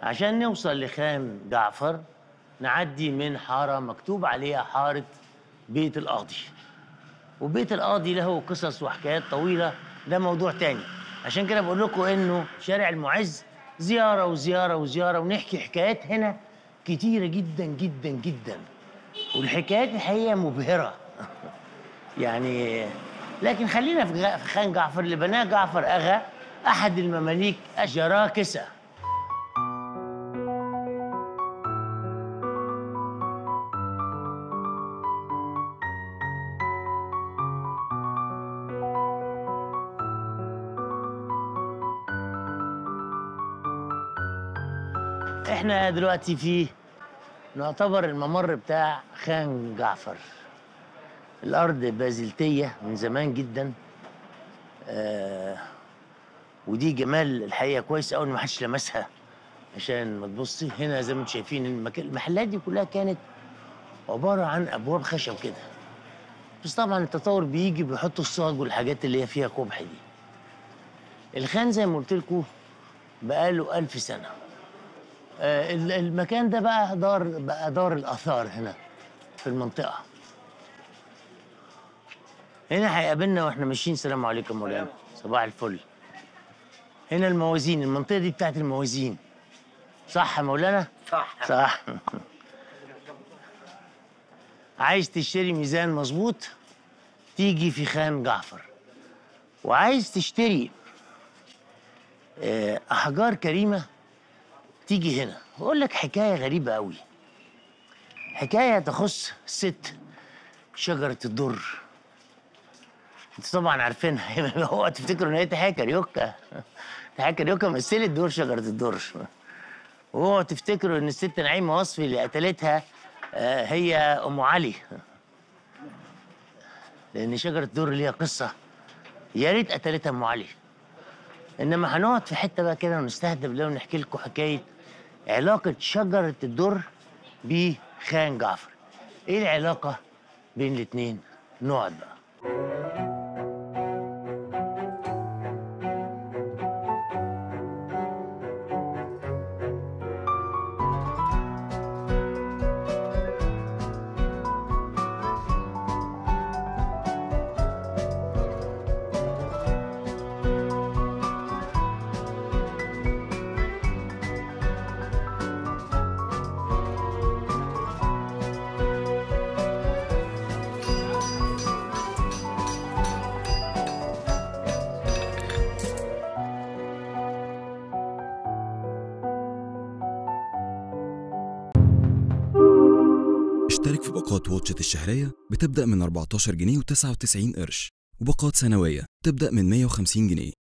عشان نوصل لخان جعفر نعدي من حارة مكتوب عليها حارة بيت القاضي وبيت القاضي له قصص وحكايات طويلة ده موضوع تاني عشان كده بقول لكم إنه شارع المعز زيارة وزيارة وزيارة ونحكي حكايات هنا كتيرة جدا جدا جدا والحكايات الحقيقة مبهرة يعني لكن خلينا في غ- في خان جعفر اللي بناه جعفر أغا أحد المماليك الجراكسة احنا دلوقتي في نعتبر الممر بتاع خان جعفر الارض بازلتيه من زمان جدا آه ودي جمال الحقيقه كويس قوي ان ما حدش لمسها عشان ما تبصي هنا زي ما انتم شايفين المك... المحلات دي كلها كانت عباره عن ابواب خشب كده بس طبعا التطور بيجي بيحطوا الصاج والحاجات اللي هي فيها قبح دي الخان زي ما قلت لكم بقاله ألف سنه آه، ال- المكان ده بقى دار بقى دار الآثار هنا في المنطقة هنا هيقابلنا واحنا ماشيين سلام عليكم مولانا صباح الفل هنا الموازين المنطقة دي بتاعت الموازين صح يا مولانا؟ صح صح عايز تشتري ميزان مظبوط تيجي في خان جعفر وعايز تشتري آه، أحجار كريمة تيجي هنا واقول لك حكايه غريبه قوي حكايه تخص ست شجره الدر انتوا طبعا عارفينها هو تفتكروا ان هي تحية كاريوكا تحية كاريوكا مثلت دور شجره الدر وهو تفتكروا ان الست نعيمه وصفي اللي قتلتها آه، هي ام علي لان شجره الدر ليها قصه يا ريت قتلتها ام علي انما هنقعد في حته بقى كده ونستهدف لو نحكي لكم حكايه علاقه شجره الدر بخان جعفر ايه العلاقه بين الاتنين نقعد بقى اشترك في باقات واتشت الشهرية بتبدأ من 14 جنيه و99 قرش وباقات سنوية تبدأ من 150 جنيه